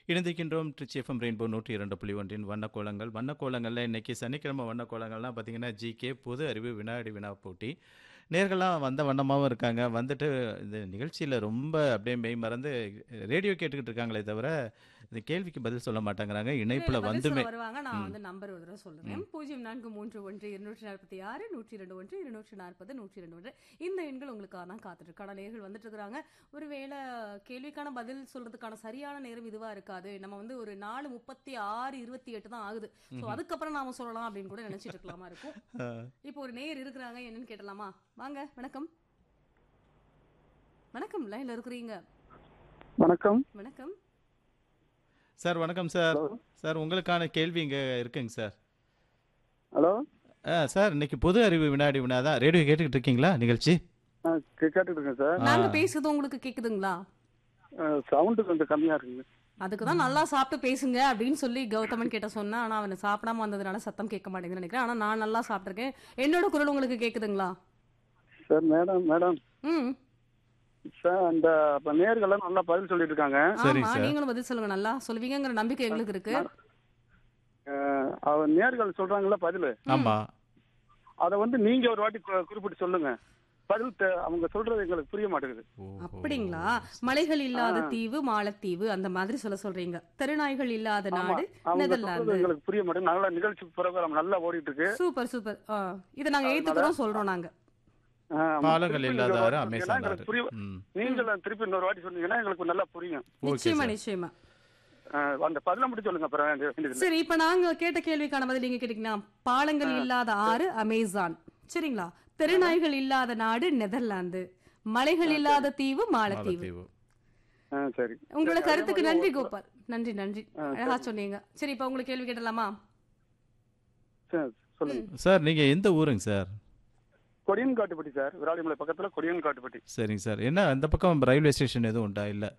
இணைந்திருக்கின்றோம் Trichy FM rainbow நூற்றி இரண்டு புள்ளி ஒன்றின் வண்ணக்கோலங்கள் வண்ணக்கோலங்களில் இன்னைக்கு சனிக்கிழமை வண்ணக்கோலங்கள்லாம் பார்த்தீங்கன்னா ஜிகே பொது அறிவு வினாடி வினா போட்டி நேர்கள்லாம் வந்த வண்ணமாகவும் இருக்காங்க வந்துட்டு இந்த நிகழ்ச்சியில் ரொம்ப அப்படியே மெய் மறந்து ரேடியோ கேட்டுக்கிட்டு இருக்காங்களே தவிர இந்த கேள்விக்கு பதில் சொல்ல மாட்டேங்கிறாங்க இணைப்பில் பதில் வந்துமே சொல்ல வருவாங்க நான் வந்து நம்பர் ஒரு தடவை சொல்றேன் பூஜ்ஜியம் நான்கு மூன்று ஒன்று இருநூற்றி நாற்பத்தி ஆறு நூற்றி இரண்டு ஒன்று இருநூற்றி நாற்பது நூற்றி இரண்டு ஒன்று இந்த எண்கள் உங்களுக்காக தான் காத்துட்டு இருக்கான நேர்கள் வந்துட்டு இருக்கிறாங்க ஒருவேளை கேள்விக்கான பதில் சொல்றதுக்கான சரியான நேரம் இதுவா இருக்காது நம்ம வந்து ஒரு நாலு முப்பத்தி ஆறு இருபத்தி எட்டு தான் ஆகுது ஸோ அதுக்கப்புறம் நாம சொல்லலாம் அப்படின்னு கூட நினைச்சிட்டு இருக்கலாமா இருக்கும் இப்போ ஒரு நேர் இருக்கிறாங்க என்னன்னு கேட்டலாமா வாங்க வணக்கம் வணக்கம் லைன்ல இருக்கிறீங்க வணக்கம் வணக்கம் சார் வணக்கம் சார் சார் உங்களுக்கான கேள்வி இங்கே இருக்குங்க சார் ஹலோ ஆ சார் இன்னைக்கு பொது அறிவு வினாடி வினா தான் ரேடியோ கேட்டுக்கிட்டு இருக்கீங்களா நிகழ்ச்சி ஆ கே- கேட்டுட்டு இருக்கேன் சார் நாங்க பேசுறது உங்களுக்கு கேக்குதுங்களா சவுண்டு கொஞ்சம் கம்மியா இருக்குங்க அதுக்கு தான் நல்லா சாப்பிட்டு பேசுங்க அப்படின்னு சொல்லி கௌதமன் கிட்ட சொன்னேன் ஆனா அவன் சாப்பிடாம வந்ததுனால சத்தம் கேட்க மாட்டேங்குதுன்னு நினைக்கிறேன் ஆனா நான் நல்லா சாப்பிட்டிருக்கேன் என்னோட குரல் உங்களுக்கு கேக்குதுங்களா சார் மேடம் மேடம் ம் சார் அந்த அப்ப நேர்கள்லாம் நல்லா பதில் சொல்லிட்டு இருக்காங்க சரி, ஆமா சார். நீங்களும் பதில் சொல்லுங்க நல்லா சொல்லுவீங்கங்கிற நம்பிக்கை எங்களுக்கு இருக்கு அஹ், அவ நேர்கள் சொல்றாங்கல்ல பதில் ஆமாம் அதை வந்து நீங்க ஒரு வாட்டி கு- குறிப்பிட்டு சொல்லுங்க பதில் தெ- அவங்க சொல்றது எங்களுக்கு புரிய மாட்டேங்குது அப்படிங்களா மலைகள் இல்லாத தீவு மாலத்தீவு அந்த மாதிரி சொல்ல சொல்றீங்க தெருநாய்கள் இல்லாத ஆமா நாடு அவங்க சொல்றது நெதர்லாந்து எங்களுக்கு புரிய மாட்டேங்குது நல்ல நிகழ்ச்சி ப்ரோக்ராம் நல்லா ஓடிட்டு இருக்கு சூப்பர் சூப்பர் ஆ, இதை நாங்க ஏத்துக்கிறோம் சொல்றோம் நாங்க அஹ், ஆமா. பாலங்கள் திருப்பி இல்லாத இன்னொரு ஆறு வாட்டி சொன்னீங்கன்னா அமேசான் ஆறு எங்களுக்கு புரிய ம் நீங்க திருப்பி இன்னொரு வாட்டி சொன்னீங்கன்னா எங்களுக்கு நல்லா புரியும் ஓகே நிச்சயமா சார் நிச்சயமா அஹ், அந்த பதில மட்டும் சொல்லுங்க அப்புறம் வேண்டிய- வேண்டியதில்லை. சரி இப்ப நாங்க கேட்ட கேள்விக்கான பதில் நீங்க கேட்டீங்கன்னா பாலங்கள் இல்லாத ஆறு அமேசான் சரிங்களா தெருநாய்கள் இல்லாத நாடு நெதர்லாந்து மலைகள் இல்லாத தீவு மாலத்தீவு மாலத்தீவு அஹ், சரி உங்களோட கருத்துக்கு நன்றி கோபால் நன்றி நன்றி அழகா சொன்னீங்க சரி இப்ப உங்களுக்கு கேள்வி கேட்டலாமா சரி, சொல்லுங்க சார் நீங்கள் எந்த ஊருங்க சார் கொடியன் காட்டுப்பட்டி சார் விராலிமலை பக்கத்துல கொடியன் காட்டுப்பட்டி சரிங்க சார் என்ன அந்த பக்கம் ரயில்வே ஸ்டேஷன் எதுவும் உண்டா இல்லை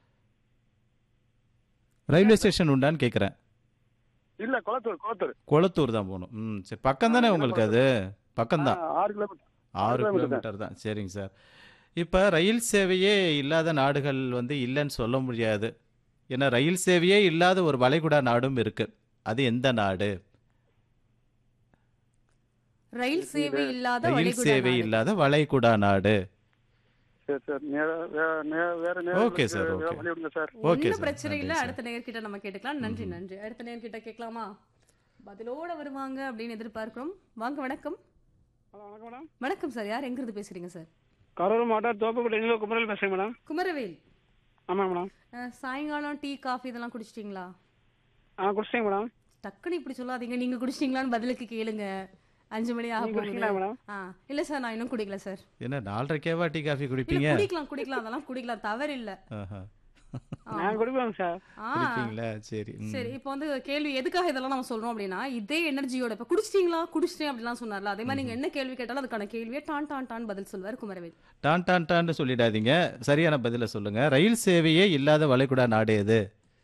ரயில்வே ஸ்டேஷன் உண்டான்னு கேட்குறேன் இல்ல குளத்தூர் குளத்தூர் குளத்தூர் தான் போகணும் ம் சரி பக்கம் தானே உங்களுக்கு அது பக்கம்தான் ஆ, ஆறு கிலோமீட்டர் ஆறு கிலோமீட்டர் கிலோமீட்டர் தான் சரிங்க சார் இப்போ ரயில் சேவையே இல்லாத நாடுகள் வந்து இல்லைன்னு சொல்ல முடியாது ஏன்னா ரயில் சேவையே இல்லாத ஒரு வளைகுடா நாடும் இருக்கு அது எந்த நாடு ரயில் சேவை இல்லாத ரயில் வளைகுடா சேவை நாடு. இல்லாத வளைகுடா நாடு சரி சார் நேர- வே- நே- வேற Okay, sir, நேரம் okay. வழி விடுங்க சார் ஓகே ஒன்னும் சார் பிரச்சனை இல்ல நன்றி சார். அடுத்த நேர்கிட்ட நம்ம கேட்டுக்கலாம் நன்றி நன்றி அடுத்த நேர்கிட்ட கேட்கலாமா பதிலோட வருவாங்க அப்படின்னு எதிர்பார்க்கிறோம் வாங்க வணக்கம் ஹலோ வணக்கம் மேடம் வணக்கம் சார் யார் எங்க இருந்து பேசுறீங்க சார் கரூர் மாவட்டம் தோப்புக்குடி குமரல் பேசுகிறேன் மேடம் குமரவேல் ஆமாம் மேடம் அஹ், சாயங்காலம் டீ காஃபி இதெல்லாம் குடிச்சிட்டீங்களா ஆ குடிச்சிட்டேன் மேடம் டக்குன்னு இப்படி சொல்லாதீங்க நீங்க குடிச்சிட்டீங்களான்னு பதிலுக்கு கேளுங்க அஞ்சு மணி ஆக நீங்க குடிச்சிங்களா போகுது மேடம் ஆ இல்ல சார் நான் இன்னும் குடிக்கல சார் என்ன நாலரைக்கேவா டீ காஃபி இல்ல குடிப்பீங்க குடிக்கலாம் குடிக்கலாம் அதெல்லாம் குடிக்கலாம் தவறு இல்ல ஆஹா. ஆ. நான் குடிப்பேங்க சார் ஆ குடிப்பீங்களா சரி ம். சரி இப்போ வந்து கேள்வி எதுக்காக இதெல்லாம் நம்ம சொல்றோம் அப்படின்னா இதே எனர்ஜியோட இப்ப குடிச்சிட்டீங்களா குடிச்சிட்டேன் அப்படிலாம் சொன்னார்ல அதே மாதிரி நீங்க என்ன கேள்வி கேட்டாலும் அதுக்கான கேள்வியை டான் டான் டான் பதில் சொல்வார் குமரவேல் டான் டான் டான்னு சொல்லிடாதீங்க சரியான பதில சொல்லுங்க ரயில் சேவையே இல்லாத வளைகுடா நாடு எது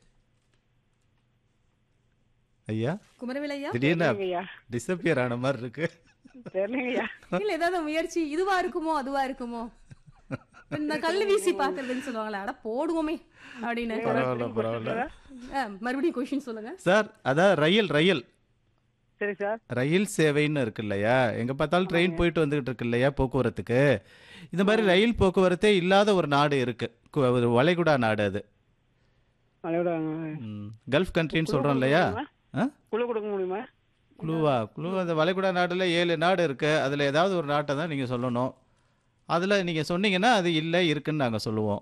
ஐயா குமரவேல் ஐயா திடீர்னு ஐயா டிசப்பியர் ஆன மாதிரி இருக்கு தெரியலைங்கய்யா இல்ல ஏதாவது முயற்சி இதுவா இருக்குமோ அதுவா இருக்குமோ இந்த கல்லு வீசி பாக்குறதுன்னு சொல்லுவாங்களே அட போடுவோமே அப்படின்னு பரவாயில்ல பரவாயில்ல ஆ, மறுபடியும் கொஸ்டின் சொல்லுங்க சார் அதான் ரயில் ரயில் சரி சார் ரயில் சேவைன்னு இருக்கு இல்லையா எங்க பார்த்தாலும் ட்ரெயின் போயிட்டு வந்துகிட்டு இருக்கு இல்லையா போக்குவரத்துக்கு இந்த மாதிரி ரயில் போக்குவரத்தே இல்லாத ஒரு நாடு இருக்கு கு- ஒரு வளைகுடா நாடு அது அதோட ம். கல்ஃப் கண்ட்ரின்னு சொல்றோம் இல்லையா ஆ குழு கொடுக்க முடியுமா குழுவா குழு அந்த வளைகுடா நாடுல ஏழு நாடு இருக்கு அதுல ஏதாவது ஒரு நாட்டை தான் நீங்க சொல்லணும் அதுல நீங்க சொன்னீங்கன்னா அது இல்லை இருக்குன்னு நாங்க சொல்லுவோம்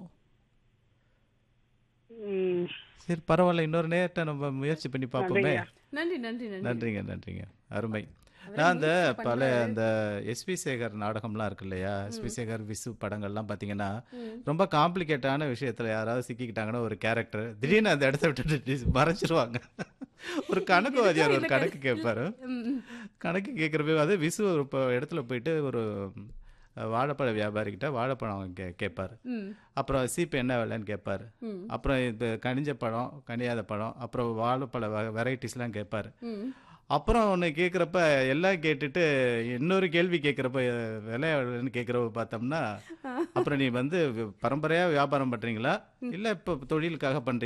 ம், சரி பரவாயில்ல இன்னொரு நேரத்தை நம்ம முயற்சி பண்ணி பார்ப்போமே நன்றிங்கய்யா. நன்றி நன்றி நன்றி நன்றிங்க நன்றிங்க அருமை அவரே நான் அந்த முயற்சி பல பண்றாரு. அந்த எஸ்பி சேகர் நாடகம்லாம் இருக்கு இல்லையா எஸ்பி சேகர் விசு படங்கள்லாம் பார்த்தீங்கன்னா ம். ரொம்ப காம்ப்ளிகேட்டான விஷயத்துல யாராவது சிக்கிக்கிட்டாங்கன்னா ஒரு கேரக்டர் திடீர்னு அந்த இடத்த விட்டுட்டு டி- மறைச்சிருவாங்க ஒரு கணக்கு வாதியார் ஒரு இல்ல, கணக்கு கேட்பாரு ம், ம். கணக்கு கேட்குறப்ப அது விசு ஒரு இப்போ இடத்துல போயிட்டு ஒரு அஹ், வாழைப்பழ வியாபாரிகிட்ட வாழைப்பழம் கே கேட்பாரு ம், அப்புறம் சீப்பு என்ன விலைன்னு கேட்பாரு ம், அப்புறம் இது கனிஞ்ச பழம் கனியாத பழம் அப்புறம் வாழைப்பழ வெரைட்டிஸ்லாம் கேட்பாரு ம். அப்புறம் ஒன்று கேட்குறப்ப எல்லாம் கேட்டுட்டு இன்னொரு கேள்வி கேட்குறப்ப விலை எவ்வளோன்னு கேட்குறப்ப பார்த்தோம்னா அப்புறம் நீ வந்து பரம்பரையாக வியாபாரம் பண்ணுறீங்களா இல்லை இப்போ தொழிலுக்காக பண்ணுறீங்க